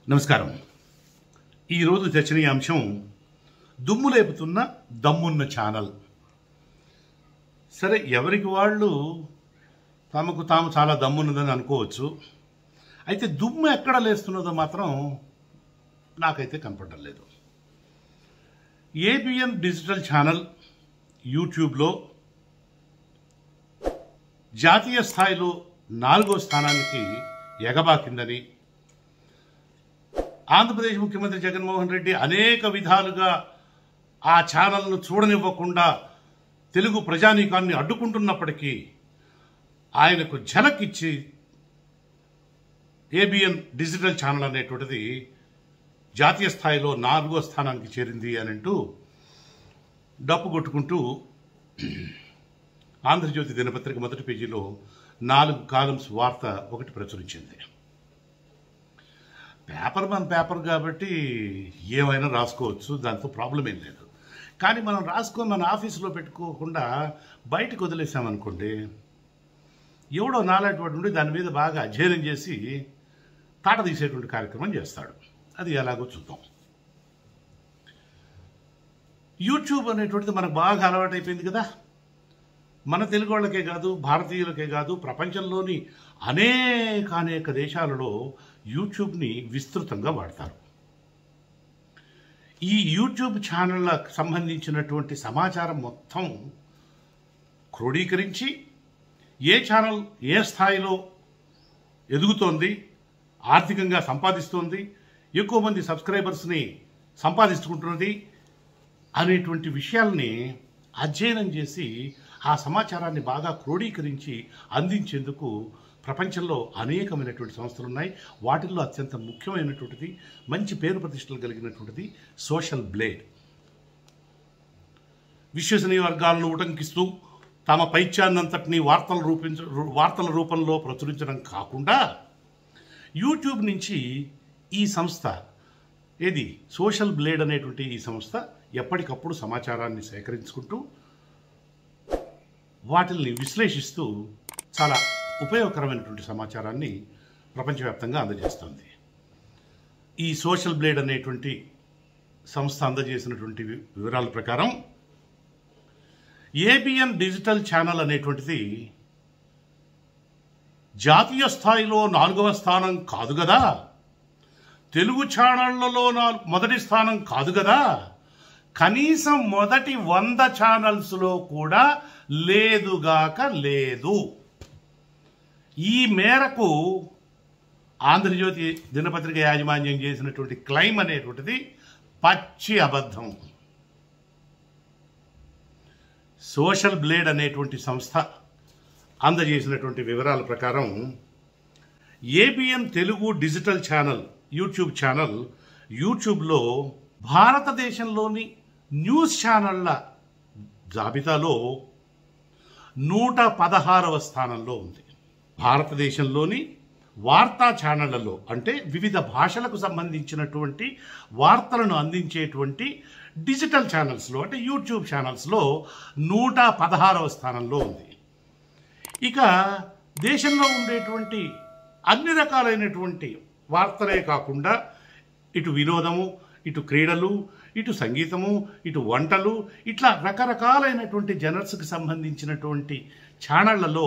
నమస్కారం ఈరోజు చర్చనీయాంశం దుమ్ము లేపుతున్న దమ్మున్న ఛానల్ సరే ఎవరికి వాళ్ళు తమకు తాము చాలా దమ్మున్నదని అనుకోవచ్చు అయితే దుమ్ము ఎక్కడ లేస్తున్నదో మాత్రం నాకైతే కనపడడం లేదు ఏబిఎన్ డిజిటల్ ఛానల్ యూట్యూబ్లో జాతీయ స్థాయిలో నాలుగో స్థానానికి ఎగబాకిందని ఆంధ్రప్రదేశ్ ముఖ్యమంత్రి జగన్మోహన్ రెడ్డి అనేక విధాలుగా ఆ ఛానల్ను చూడనివ్వకుండా తెలుగు ప్రజానీకాన్ని అడ్డుకుంటున్నప్పటికీ ఆయనకు ఝలక్ ఇచ్చి ఏబిఎన్ డిజిటల్ ఛానల్ అనేటువంటిది జాతీయ స్థాయిలో నాలుగో స్థానానికి చేరింది అని అంటూ డప్పు కొట్టుకుంటూ ఆంధ్రజ్యోతి దినపత్రిక మొదటి పేజీలో నాలుగు కాలమ్స్ వార్త ఒకటి ప్రచురించింది పేపర్ మన పేపర్ కాబట్టి ఏమైనా రాసుకోవచ్చు దాంతో ప్రాబ్లం ఏం లేదు కానీ మనం రాసుకొని మన ఆఫీసులో పెట్టుకోకుండా బయటకు వదిలేసామనుకోండి ఎవడో నాలాంటి నుండి దాని మీద బాగా అధ్యయనం చేసి తాట తీసేటువంటి కార్యక్రమం చేస్తాడు అది ఎలాగో చూద్దాం యూట్యూబ్ అనేటువంటిది మనకు బాగా అలవాటైపోయింది కదా మన తెలుగు వాళ్ళకే కాదు భారతీయులకే కాదు ప్రపంచంలోని అనేక అనేక దేశాలలో యూట్యూబ్ని విస్తృతంగా వాడతారు ఈ యూట్యూబ్ ఛానళ్ళకు సంబంధించినటువంటి సమాచారం మొత్తం క్రోడీకరించి ఏ ఛానల్ ఏ స్థాయిలో ఎదుగుతోంది ఆర్థికంగా సంపాదిస్తోంది ఎక్కువ మంది సబ్స్క్రైబర్స్ని సంపాదించుకుంటున్నది అనేటువంటి విషయాల్ని అధ్యయనం చేసి ఆ సమాచారాన్ని బాగా క్రోడీకరించి అందించేందుకు ప్రపంచంలో అనేకమైనటువంటి సంస్థలు ఉన్నాయి వాటిల్లో అత్యంత ముఖ్యమైనటువంటిది మంచి పేరు ప్రతిష్టలు కలిగినటువంటిది సోషల్ బ్లేడ్ విశ్వసనీయ వర్గాలను ఉటంకిస్తూ తమ పైత్యాన్నంతటినీ వార్తల రూపించ వార్తల రూపంలో ప్రచురించడం కాకుండా యూట్యూబ్ నుంచి ఈ సంస్థ ఏది సోషల్ బ్లేడ్ అనేటువంటి ఈ సంస్థ ఎప్పటికప్పుడు సమాచారాన్ని సేకరించుకుంటూ వాటిల్ని విశ్లేషిస్తూ చాలా ఉపయోగకరమైనటువంటి సమాచారాన్ని ప్రపంచవ్యాప్తంగా అందజేస్తుంది ఈ సోషల్ బ్లేడ్ అనేటువంటి సంస్థ అందజేసినటువంటి వి- వివరాల ప్రకారం ఏబిఎన్ డిజిటల్ ఛానల్ అనేటువంటిది జాతీయ స్థాయిలో నాలుగవ స్థానం కాదు కదా తెలుగు ఛానళ్లలో నా- మొదటి స్థానం కాదు కదా కనీసం మొదటి వంద ఛానల్స్లో కూడా లేదుగాక లేదు ఈ మేరకు ఆంధ్రజ్యోతి దినపత్రిక యాజమాన్యం చేసినటువంటి క్లైమ్ అనేటువంటిది పచ్చి అబద్ధం సోషల్ బ్లేడ్ అనేటువంటి సంస్థ అందజేసినటువంటి వివరాల ప్రకారం ABN Telugu digital channel YouTube channel యూట్యూబ్లో భారతదేశంలోని న్యూస్ ఛానళ్ల జాబితాలో నూట పదహారవ స్థానంలో ఉంది భారతదేశంలోని వార్తా ఛానళ్లలో అంటే వివిధ భాషలకు సంబంధించినటువంటి వార్తలను అందించేటువంటి డిజిటల్ ఛానల్స్లో అంటే యూట్యూబ్ ఛానల్స్లో నూట పదహారవ స్థానంలో ఉంది ఇక దేశంలో ఉండేటువంటి అన్ని రకాలైనటువంటి వార్తలే కాకుండా ఇటు వినోదము ఇటు క్రీడలు ఇటు సంగీతము ఇటు వంటలు ఇట్లా రకరకాలైనటువంటి జనర్స్కి సంబంధించినటువంటి ఛానళ్లలో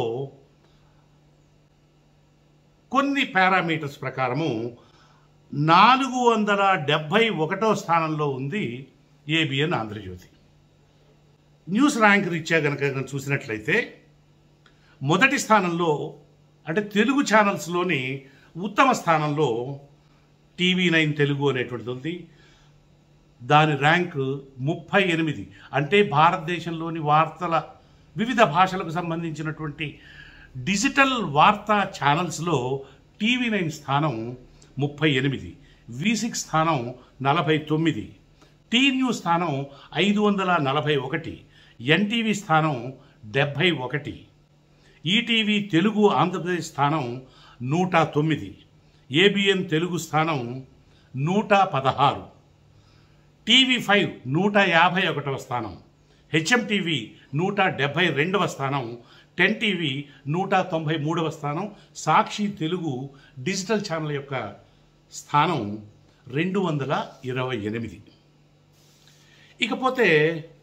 కొన్ని పారామీటర్స్ ప్రకారము నాలుగు వందల డెబ్భై ఒకటో స్థానంలో ఉంది ఏబిఎన్ ఆంధ్రజ్యోతి న్యూస్ ర్యాంక్ రీత్యా కనుక కనుక చూసినట్లయితే మొదటి స్థానంలో అంటే తెలుగు ఛానల్స్లోని ఉత్తమ స్థానంలో టీవీ నైన్ తెలుగు అనేటువంటిది ఉంది దాని ర్యాంక్ ముప్పై ఎనిమిది అంటే భారతదేశంలోని వార్తల వివిధ భాషలకు సంబంధించినటువంటి డిజిటల్ వార్తా ఛానల్స్లో టీవీ నైన్ స్థానం ముప్పై ఎనిమిది వి సిక్స్ స్థానం నలభై తొమ్మిది టీ న్యూస్ స్థానం ఐదు వందల నలభై ఒకటి ఎన్టీవీ స్థానం డెబ్భై ఒకటి ఈటీవీ తెలుగు ఆంధ్రప్రదేశ్ స్థానం నూట తొమ్మిది ఏబిఎన్ తెలుగు స్థానం నూట పదహారు టీవీ ఫైవ్ నూట యాభై ఒకటవ స్థానం హెచ్ఎం టీవీ నూట డెబ్భై రెండవ స్థానం టెన్ టీవీ నూట తొంభై మూడవ స్థానం సాక్షి తెలుగు డిజిటల్ ఛానల్ యొక్క స్థానం రెండు వందల ఇరవై ఎనిమిది ఇకపోతే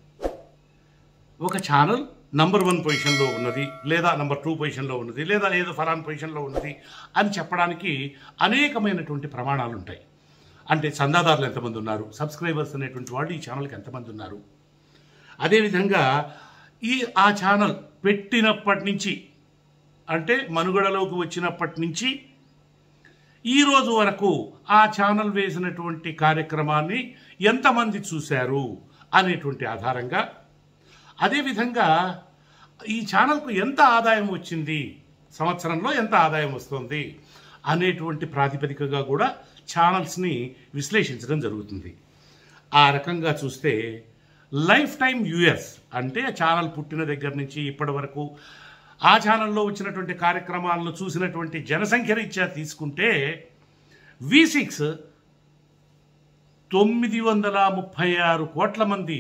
ఒక ఛానల్ నంబర్ వన్ పొజిషన్లో ఉన్నది లేదా నంబర్ టూ పొజిషన్లో ఉన్నది లేదా ఏదో ఫలాన్ పొజిషన్లో ఉన్నది అని చెప్పడానికి అనేకమైనటువంటి ప్రమాణాలు ఉంటాయి అంటే చందాదారులు ఎంతమంది ఉన్నారు సబ్స్క్రైబర్స్ అనేటువంటి వాళ్ళు ఈ ఛానల్కి ఎంతమంది ఉన్నారు అదేవిధంగా ఈ ఆ ఛానల్ పెట్టినప్పటి నుంచి అంటే మనుగడలోకి వచ్చినప్పటి నుంచి ఈ రోజు వరకు ఆ ఛానల్ వేసినటువంటి కార్యక్రమాన్ని ఎంతమంది చూశారు అనేటువంటి ఆధారంగా అదేవిధంగా ఈ ఛానల్కు ఎంత ఆదాయం వచ్చింది సంవత్సరంలో ఎంత ఆదాయం వస్తుంది అనేటువంటి ప్రాతిపదికగా కూడా ఛానల్స్ని విశ్లేషించడం జరుగుతుంది ఆ రకంగా చూస్తే లైఫ్ టైం యూఎస్ అంటే ఆ ఛానల్ పుట్టిన దగ్గర నుంచి ఇప్పటి వరకు ఆ ఛానల్లో వచ్చినటువంటి కార్యక్రమాలను చూసినటువంటి జనసంఖ్య రీత్యా తీసుకుంటే వి సిక్స్ తొమ్మిది వందల ముప్పై ఆరు కోట్ల మంది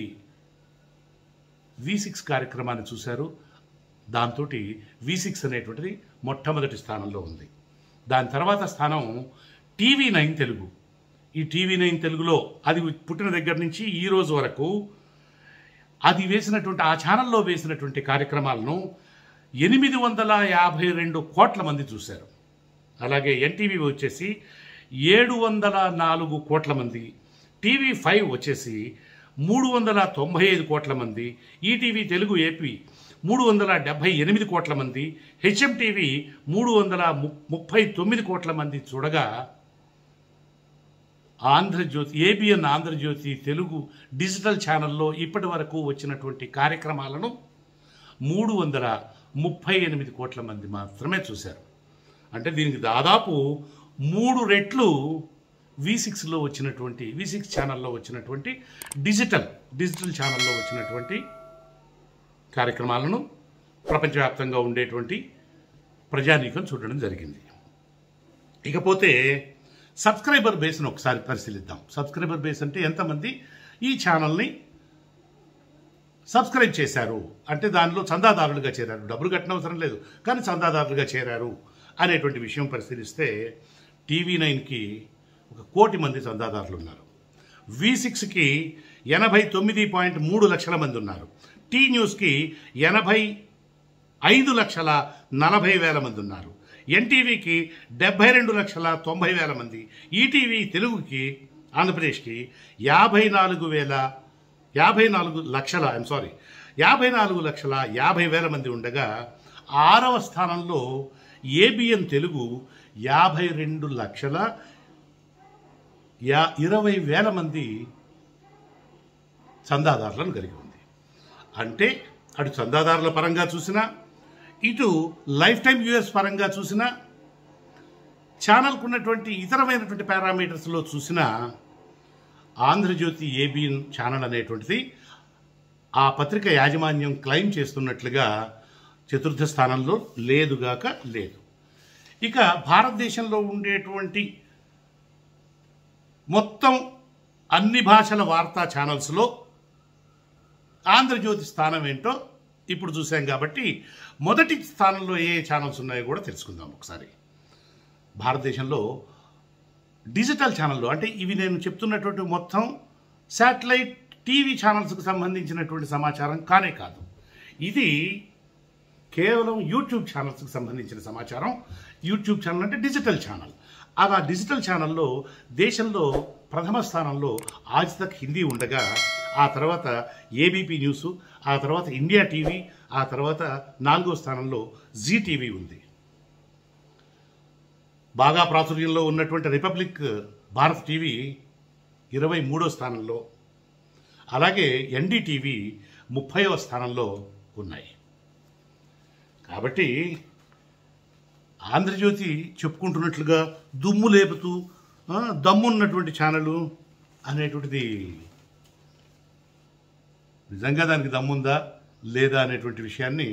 వి సిక్స్ కార్యక్రమాన్ని చూశారు దాంతో వి సిక్స్ అనేటువంటిది మొట్టమొదటి స్థానంలో ఉంది దాని తర్వాత స్థానం టీవీ నైన్ తెలుగు ఈ టీవీ నైన్ తెలుగులో అది పుట్టిన దగ్గర నుంచి ఈ రోజు వరకు అది వేసినటువంటి ఆ ఛానల్లో వేసినటువంటి కార్యక్రమాలను ఎనిమిది వందల యాభై రెండు కోట్ల మంది చూశారు అలాగే ఎన్టీవీ వచ్చేసి ఏడు వందల నాలుగు కోట్ల మంది టీవీ ఫైవ్ వచ్చేసి మూడు వందల తొంభై ఐదు కోట్ల మంది ఈటీవీ తెలుగు ఏపీ మూడు వందల డెబ్భై ఎనిమిది కోట్ల మంది హెచ్ఎం టీవీ మూడు వందల ము- ముప్పై తొమ్మిది కోట్ల మంది చూడగా ఆంధ్రజ్యోతి ఏబిఎన్ ఆంధ్రజ్యోతి తెలుగు డిజిటల్ ఛానల్లో ఇప్పటి వరకు వచ్చినటువంటి కార్యక్రమాలను మూడు వందల ముప్పై ఎనిమిది కోట్ల మంది మాత్రమే చూశారు అంటే దీనికి దాదాపు మూడు రెట్లు వి సిక్స్లో వచ్చినటువంటి వి సిక్స్ ఛానల్లో వచ్చినటువంటి డిజిటల్ డిజిటల్ ఛానల్లో వచ్చినటువంటి కార్యక్రమాలను ప్రపంచవ్యాప్తంగా ఉండేటువంటి ప్రజానీకం చూడడం జరిగింది ఇకపోతే సబ్స్క్రైబర్ బేస్ను ఒకసారి పరిశీలిద్దాం సబ్స్క్రైబర్ బేస్ అంటే ఎంతమంది ఈ ఛానల్ని సబ్స్క్రైబ్ చేశారు అంటే దానిలో చందాదారులుగా చేరారు డబ్బులు కట్టనవసరం లేదు కానీ చందాదారులుగా చేరారు అనేటువంటి విషయం పరిశీలిస్తే టీవీ నైన్కి ఒక కోటి మంది చందాదారులు ఉన్నారు వి సిక్స్కి ఎనభై తొమ్మిది పాయింట్ మూడు లక్షల మంది ఉన్నారు టీ న్యూస్కి ఎనభై ఐదు లక్షల నలభై వేల మంది ఉన్నారు ఎన్టీవీకి డెబ్బై రెండు లక్షల తొంభై వేల మంది ఈటీవీ తెలుగుకి ఆంధ్రప్రదేశ్కి యాభై నాలుగు వేల యాభై నాలుగు లక్షల ఐఎమ్ సారీ యాభై నాలుగు లక్షల యాభై వేల మంది ఉండగా ఆరవ స్థానంలో ఏబిఎన్ తెలుగు యాభై రెండు లక్షల యా ఇరవై వేల మంది చందాదారులను కలిగి ఉంది అంటే అటు చందాదారుల పరంగా చూసినా ఇటు లైఫ్ టైం యూఎస్ పరంగా చూసినా ఛానల్కు ఉన్నటువంటి ఇతరమైనటువంటి పారామీటర్స్లో చూసినా ఆంధ్రజ్యోతి ఏబిఎన్ ఛానల్ అనేటువంటిది ఆ పత్రిక యాజమాన్యం క్లెయిమ్ చేస్తున్నట్లుగా చతుర్థ స్థానంలో లేదుగాక లేదు ఇక భారతదేశంలో ఉండేటువంటి మొత్తం అన్ని భాషల వార్తా ఛానల్స్లో ఆంధ్రజ్యోతి స్థానం ఏంటో ఇప్పుడు చూసాం కాబట్టి మొదటి స్థానంలో ఏ ఛానల్స్ ఉన్నాయో కూడా తెలుసుకుందాం ఒకసారి భారతదేశంలో డిజిటల్ ఛానల్లో అంటే ఇవి నేను చెప్తున్నటువంటి మొత్తం శాటిలైట్ టీవీ ఛానల్స్కి సంబంధించినటువంటి సమాచారం కానే కాదు ఇది కేవలం యూట్యూబ్ ఛానల్స్కి సంబంధించిన సమాచారం యూట్యూబ్ ఛానల్ అంటే డిజిటల్ ఛానల్ అలా డిజిటల్ ఛానల్లో దేశంలో ప్రథమ స్థానంలో ఆజ్ తక్ హిందీ ఉండగా ఆ తర్వాత ఏబీపీ న్యూస్ ఆ తర్వాత ఇండియా టీవీ ఆ తర్వాత నాలుగో స్థానంలో జీ టీవీ ఉంది బాగా ప్రాచుర్యంలో ఉన్నటువంటి రిపబ్లిక్ భారత్ టీవీ ఇరవై మూడో స్థానంలో అలాగే ఎన్డీటీవీ ముప్పైవ స్థానంలో ఉన్నాయి కాబట్టి ఆంధ్రజ్యోతి చెప్పుకుంటున్నట్లుగా దుమ్ము లేపుతూ ఆ, దమ్మున్నటువంటి ఛానలు అనేటువంటిది నిజంగా దానికి దమ్ముందా లేదా అనేటువంటి విషయాన్ని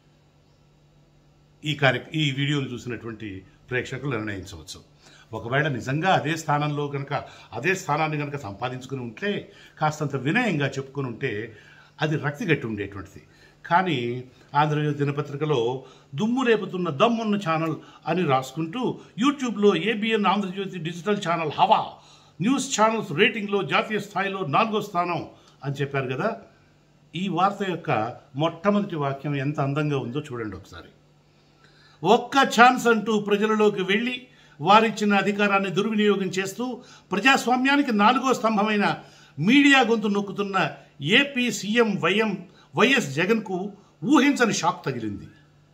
ఈ కార్య ఈ వీడియోను చూసినటువంటి ప్రేక్షకులు నిర్ణయించవచ్చు ఒకవేళ నిజంగా అదే స్థానంలో కనుక అదే స్థానాన్ని కనుక సంపాదించుకుని ఉంటే కాస్తంత వినయంగా చెప్పుకుని ఉంటే అది రక్తి గట్టి ఉండేటువంటిది కానీ ఆంధ్రజ్యోతి దినపత్రికలో దుమ్ము రేపుతున్న దమ్మున్న ఛానల్ అని రాసుకుంటూ యూట్యూబ్లో ఏబిఎన్ ఆంధ్రజ్యోతి డిజిటల్ ఛానల్ హవా న్యూస్ ఛానల్స్ రేటింగ్లో జాతీయ స్థాయిలో నాలుగో స్థానం అని చెప్పారు కదా ఈ వార్త యొక్క మొట్టమొదటి వాక్యం ఎంత అందంగా ఉందో చూడండి ఒకసారి ఒక్క ఛాన్స్ అంటూ ప్రజలలోకి వెళ్ళి వారిచ్చిన అధికారాన్ని దుర్వినియోగం చేస్తూ ప్రజాస్వామ్యానికి నాలుగో స్తంభమైన మీడియా గొంతు నొక్కుతున్న ఏపీ సీఎం వైఎం వైఎస్ జగన్కు ఊహించని షాక్ తగిలింది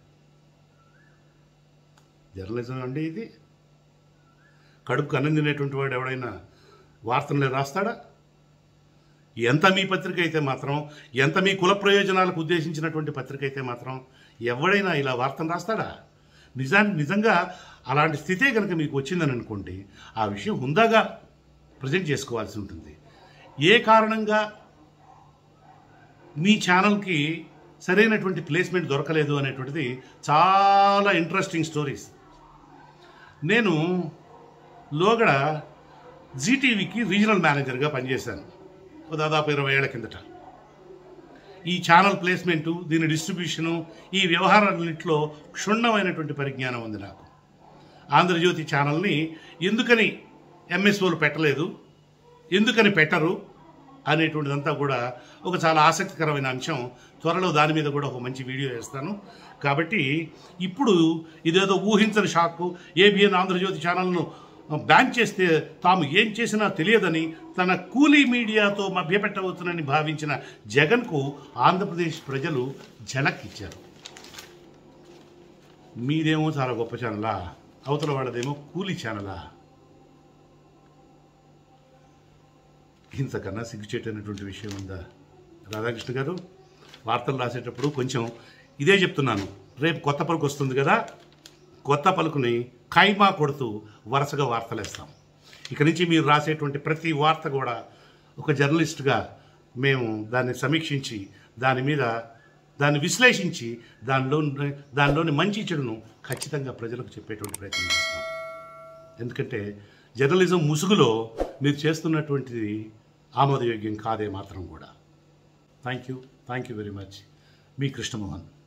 జర్నలిజం అండి ఇది కడుపుకు అన్నం తినేటువంటి వాడు ఎవడైనా వార్తలు రాస్తాడా ఎంత మీ పత్రిక అయితే మాత్రం ఎంత మీ కుల ప్రయోజనాలకు ఉద్దేశించినటువంటి పత్రిక అయితే మాత్రం ఎవడైనా ఇలా వార్తను రాస్తాడా నిజానికి నిజంగా అలాంటి స్థితే కనుక మీకు వచ్చిందని అనుకోండి ఆ విషయం హుందాగా ప్రజెంట్ చేసుకోవాల్సి ఉంటుంది ఏ కారణంగా మీ ఛానల్కి సరైనటువంటి ప్లేస్మెంట్ దొరకలేదు అనేటువంటిది చాలా ఇంట్రెస్టింగ్ స్టోరీస్ నేను లోగడ జీటీవీకి రీజనల్ మేనేజర్గా పనిచేశాను ఓ దాదాపు ఇరవై ఏళ్ల కిందట ఈ ఛానల్ ప్లేస్మెంటు దీని డిస్ట్రిబ్యూషను ఈ వ్యవహారాలన్నింటిలో క్షుణ్ణమైనటువంటి పరిజ్ఞానం ఉంది నాకు ఆంధ్రజ్యోతి ఛానల్ని ఎందుకని ఎంఎస్ఓలు పెట్టలేదు ఎందుకని పెట్టరు అనేటువంటిదంతా కూడా ఒక చాలా ఆసక్తికరమైన అంశం త్వరలో దాని మీద కూడా ఒక మంచి వీడియో వేస్తాను కాబట్టి ఇప్పుడు ఇదేదో ఊహించని షాక్ ఏబిఎన్ ఆంధ్రజ్యోతి ఛానల్ను బ్యాన్ చేస్తే తాము ఏం చేసినా తెలియదని తన కూలీ మీడియాతో మభ్యపెట్టవచ్చునని భావించిన జగన్కు ఆంధ్రప్రదేశ్ ప్రజలు ఝలక్ ఇచ్చారు మీదేమో చాలా గొప్ప ఛానలా అవతల వాళ్ళదేమో కూలీ ఛానలా ఇంతకన్నా సిగ్గుచేటైనటువంటి విషయం ఉందా రాధాకృష్ణ గారు వార్తలు రాసేటప్పుడు కొంచెం ఇదే చెప్తున్నాను రేపు కొత్త పలుకు వస్తుంది కదా కొత్త పలుకుని ఖైమా కొడుతూ వరుసగా వార్తలు వేస్తాం ఇక నుంచి మీరు రాసేటువంటి ప్రతి వార్త కూడా ఒక జర్నలిస్ట్గా మేము దాన్ని సమీక్షించి దాని మీద దాన్ని విశ్లేషించి దానిలో దానిలోని మంచి చెడును ఖచ్చితంగా ప్రజలకు చెప్పేటువంటి ప్రయత్నం చేస్తాం ఎందుకంటే జర్నలిజం ముసుగులో మీరు చేస్తున్నటువంటిది ఆమోదయోగ్యం కాదే మాత్రం కూడా thank you thank you very much మీ కృష్ణమోహన్